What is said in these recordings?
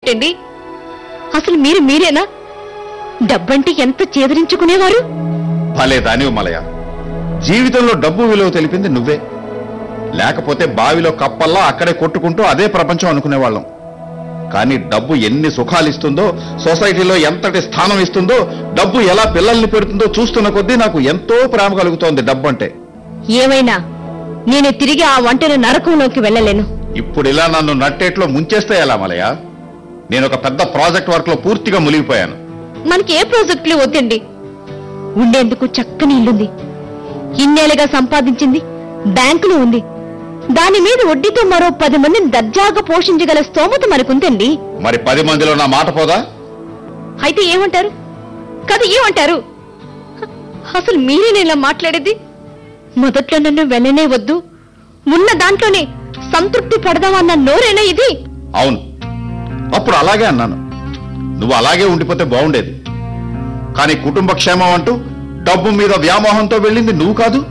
ఏమిటండి అసలు మీరు మీరేనా డబ్బంటే ఎంత చేదరించుకునేవారు భలే దానివి మలయ జీవితంలో డబ్బు విలువ తెలిపింది నువ్వే లేకపోతే బావిలో కప్పల్లా అక్కడే కొట్టుకుంటూ అదే ప్రపంచం అనుకునేవాళ్ళం కానీ డబ్బు ఎన్ని సుఖాలు ఇస్తుందో సొసైటీలో ఎంతటి స్థానం ఇస్తుందో డబ్బు ఎలా పిల్లల్ని పెడుతుందో చూస్తున్న కొద్దీ నాకు ఎంతో ప్రేమ కలుగుతోంది డబ్బు అంటే ఏమైనా నేను తిరిగి ఆ వంటను నరకంలోకి వెళ్ళలేను ఇప్పుడు ఇలా నన్ను నట్టేట్లో ముంచేస్తే ఎలా మలయ నేను ఒక పెద్ద ప్రాజెక్ట్ వర్క్ లో పూర్తిగా మునిగిపోయాను మనకి ఏ ప్రాజెక్టులు వద్దండి ఉండేందుకు చక్కని ఇల్లుంది ఇన్నేళ్ళుగా సంపాదించింది బ్యాంకులో ఉంది దాని మీద వడ్డీతో మరో పది మందిని దర్జాగా పోషించగల స్తోమత మనకుందండి మరి పది మందిలో నా మాట పోదా అయితే ఏమంటారు కదా ఏమంటారు హ, అసలు మీరేనా ఇలా మాట్లాడేది మొదట్లో నన్ను వెళ్ళనే వద్దు ఉన్న దాంట్లోనే సంతృప్తి పడదామన్న నోరేనా ఇది అవును అప్పుడు అలాగే అన్నాను నువ్వు అలాగే ఉండిపోతే బాగుండేది కానీ కుటుంబ క్షేమం అంటూ డబ్బు మీద వ్యామోహంతో వెళ్ళింది నువ్వు కాదు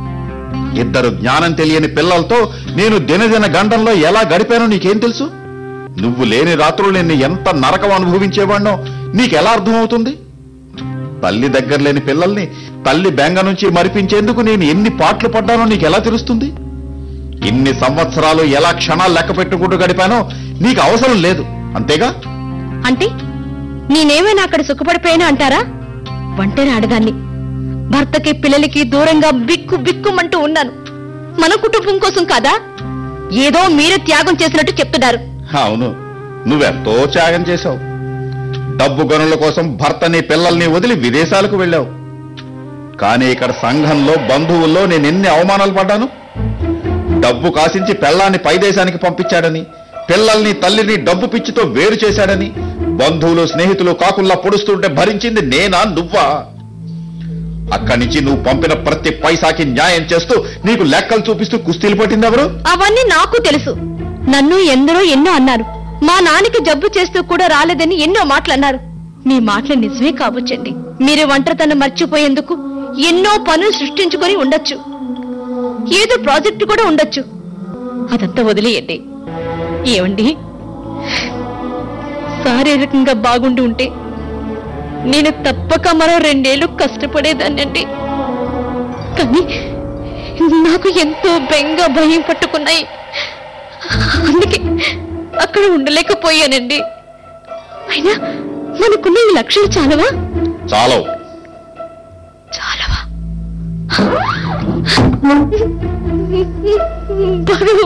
ఇద్దరు జ్ఞానం తెలియని పిల్లలతో నేను దినదిన గండంలో ఎలా గడిపానో నీకేం తెలుసు నువ్వు లేని రాత్రులు నేను ఎంత నరకం అనుభవించేవాణ్ణో నీకెలా అర్థమవుతుంది తల్లి దగ్గర లేని పిల్లల్ని తల్లి బెంగ నుంచి మరిపించేందుకు నేను ఎన్ని పాటలు పడ్డానో నీకెలా తెలుస్తుంది ఇన్ని సంవత్సరాలు ఎలా క్షణాలు లెక్క పెట్టుకుంటూ గడిపానో నీకు అవసరం లేదు అంతేగా అంటే నేనేమైనా అక్కడ సుఖపడిపోయాను అంటారా ఒంటరి ఆడదాన్ని భర్తకి పిల్లలకి దూరంగా బిక్కు బిక్కుమంటూ ఉన్నాను మన కుటుంబం కోసం కాదా ఏదో మీరే త్యాగం చేసినట్టు చెప్తున్నారు అవును నువ్వెంతో త్యాగం చేశావు డబ్బు గనుల కోసం భర్తని పిల్లల్ని వదిలి విదేశాలకు వెళ్ళావు కానీ ఇక్కడ సంఘంలో బంధువుల్లో నేను ఎన్ని అవమానాలు పడ్డాను డబ్బు కాసించి పెళ్ళాన్ని పై దేశానికి పంపించాడని పిల్లల్ని తల్లిని డబ్బు పిచ్చితో వేరు చేశాడని బంధువులు స్నేహితులు కాకుల్లా పొడుస్తుంటే భరించింది నేనా నువ్వా అక్కడి నుంచి నువ్వు పంపిన ప్రతి పైసాకి న్యాయం చేస్తూ నీకు లెక్కలు చూపిస్తూ కుస్తీలు పట్టింది ఎవరు అవన్నీ నాకు తెలుసు నన్ను ఎందరో ఎన్నో అన్నారు మా నాన్నకి జబ్బు చేస్తూ కూడా రాలేదని ఎన్నో మాటలు అన్నారు మీ మాటలు నిజమే కావచ్చండి మీరు ఒంటరితనం మర్చిపోయేందుకు ఎన్నో పనులు సృష్టించుకొని ఉండొచ్చు ఏదో ప్రాజెక్టు కూడా ఉండొచ్చు అదంతా వదిలేయండి ఏమండి శారీరకంగా బాగుండి ఉంటే నేను తప్పక మరో రెండేళ్లు కష్టపడేదాన్నండి కానీ నాకు ఎంతో బెంగ భయం పట్టుకున్నాయి అందుకే అక్కడ ఉండలేకపోయానండి అయినా మనకున్న ఈ లక్ష్యం చాలవా చాలవు చాలవా భగవంతుడా